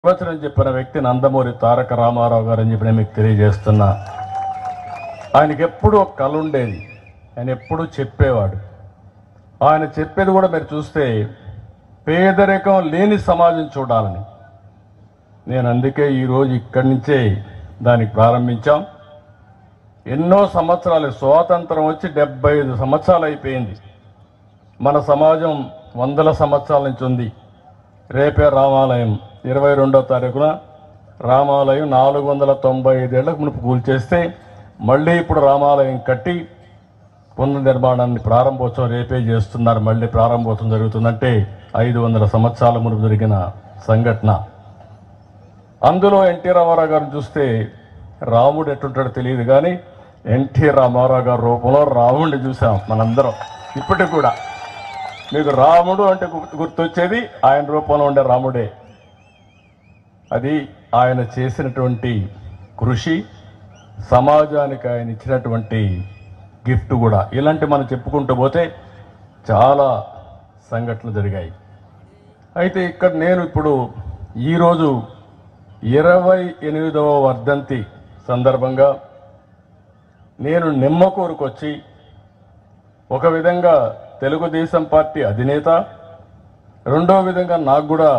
ప్రవచనం చెప్పిన వ్యక్తి నందమూరి తారక రామారావు గారు అని చెప్పి నేను మీకు తెలియజేస్తున్నా ఆయనకి ఎప్పుడూ ఒక కళ ఉండేది ఆయన ఎప్పుడూ చెప్పేవాడు ఆయన చెప్పేది కూడా మీరు చూస్తే పేదరికం లేని సమాజం చూడాలని నేను అందుకే ఈరోజు ఇక్కడి నుంచే దానికి ప్రారంభించాం ఎన్నో సంవత్సరాలు స్వాతంత్రం వచ్చి డెబ్బై ఐదు సంవత్సరాలు అయిపోయింది మన సమాజం వందల సంవత్సరాల నుంచి ఉంది రేపే రామాలయం ఇరవై రెండో తారీఖున రామాలయం నాలుగు వందల తొంభై ఐదేళ్లకు మునుపు కూల్చేస్తే మళ్ళీ ఇప్పుడు రామాలయం కట్టి పునర్నిర్మాణాన్ని ప్రారంభోత్సవం రేపే చేస్తున్నారు మళ్ళీ ప్రారంభోత్సవం జరుగుతుందంటే ఐదు వందల సంవత్సరాల మునుపు జరిగిన సంఘటన అందులో ఎన్టీ రామారావు గారిని చూస్తే రాముడు ఎట్టుంటాడో తెలియదు కానీ ఎన్టీ రామారావు గారి రూపంలో రాముడిని చూసాం మనందరం ఇప్పటికి కూడా మీకు రాముడు అంటే గు- గుర్తొచ్చేది ఆయన రూపంలో ఉండే రాముడే అది ఆయన చేసినటువంటి కృషి సమాజానికి ఆయన ఇచ్చినటువంటి గిఫ్ట్ కూడా ఇలాంటి మనం చెప్పుకుంటూ పోతే చాలా సంఘటనలు జరిగాయి అయితే ఇక్కడ నేను ఇప్పుడు ఈరోజు ఇరవై ఎనిమిదవ వర్ధంతి సందర్భంగా నేను నిమ్మకూరుకు వచ్చి ఒక విధంగా తెలుగుదేశం పార్టీ అధినేత రెండో విధంగా నాకు కూడా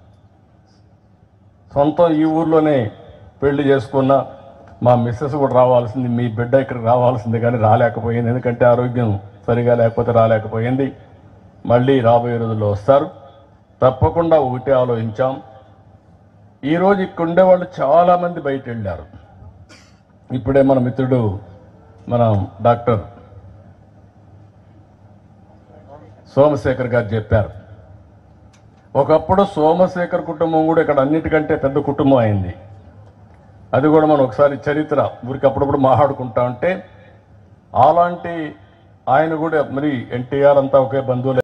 సొంతం ఈ ఊర్లోనే పెళ్లి చేసుకున్న మా మిస్సెస్ కూడా రావాల్సింది మీ బిడ్డ ఇక్కడికి రావాల్సింది కానీ రాలేకపోయింది ఎందుకంటే ఆరోగ్యం సరిగా లేకపోతే రాలేకపోయింది మళ్ళీ రాబోయే రోజుల్లో వస్తారు తప్పకుండా ఒకటే ఆలోచించాం ఈరోజు ఇక్కడ ఉండేవాళ్ళు చాలామంది బయట వెళ్ళారు ఇప్పుడే మన మిత్రుడు మన డాక్టర్ సోమశేఖర్ గారు చెప్పారు ఒకప్పుడు సోమశేఖర్ కుటుంబం కూడా ఇక్కడ అన్నిటికంటే పెద్ద కుటుంబం అయింది అది కూడా మనం ఒకసారి చరిత్ర ఊరికి అప్పుడప్పుడు మాట్లాడుకుంటా ఉంటే అలాంటి ఆయన కూడా మరి ఎన్టీఆర్ అంతా ఒకే బంధువులు